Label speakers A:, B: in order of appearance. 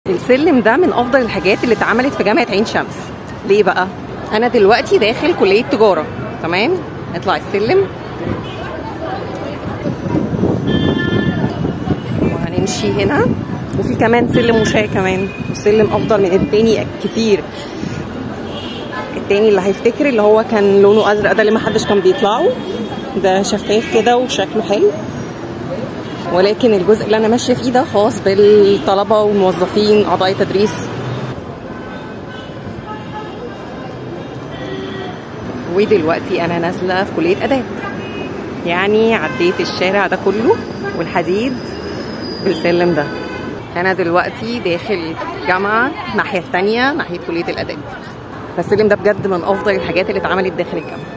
A: السلم ده من افضل الحاجات اللي اتعملت في جامعه عين شمس ليه بقى انا دلوقتي داخل كليه تجاره تمام نطلع السلم وهنمشي هنا وفي كمان سلم مشاة كمان والسلم افضل من التاني كتير التاني اللي هيفتكر اللي هو كان لونه ازرق ده اللي محدش كان بيطلعه ده شفاف كده وشكله حلو ولكن الجزء اللي انا ماشيه فيه ده خاص بالطلبه والموظفين اعضاء تدريس ودلوقتي انا نازله في كليه اداب يعني عديت الشارع ده كله والحديد بالسلم ده انا دلوقتي داخل جامعه الناحيه التانية ناحيه كليه الاداب فالسلم ده بجد من افضل الحاجات اللي اتعملت داخل الجامعه